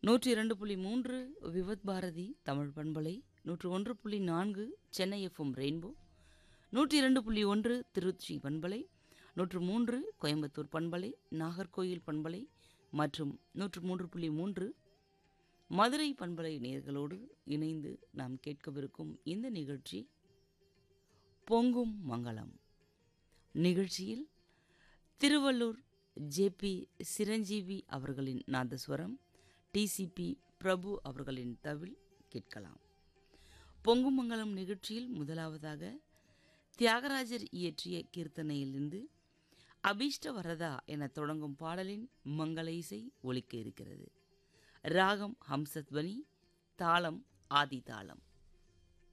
நூற்றி இரண்டு புள்ளி மூன்று விவத் பாரதி தமிழ் பண்பலை நூற்று ஒன்று புள்ளி நான்கு சென்னை எஃப்எம் ரெயின்போ நூற்றி இரண்டு புள்ளி ஒன்று திருச்சி பண்பலை நூற்று மூன்று கோயம்புத்தூர் பண்பலை நாகர்கோயில் பண்பலை மற்றும் நூற்று மூன்று புள்ளி மூன்று மதுரை பண்பலை நேர்களோடு இணைந்து நாம் கேட்கவிருக்கும் இந்த நிகழ்ச்சி பொங்கும் மங்களம் நிகழ்ச்சியில் திருவள்ளூர் ஜேபி சிரஞ்சீவி அவர்களின் நாதஸ்வரம் டிசிபி பிரபு அவர்களின் தவில் கேட்கலாம் பொங்கும் மங்களம் நிகழ்ச்சியில் முதலாவதாக தியாகராஜர் இயற்றிய கீர்த்தனையிலிருந்து அபீஷ்ட வரதா என தொடங்கும் பாடலின் மங்கள இசை ஒலிக்க இருக்கிறது ராகம் ஹம்சத்வனி தாளம் ஆதி தாளம்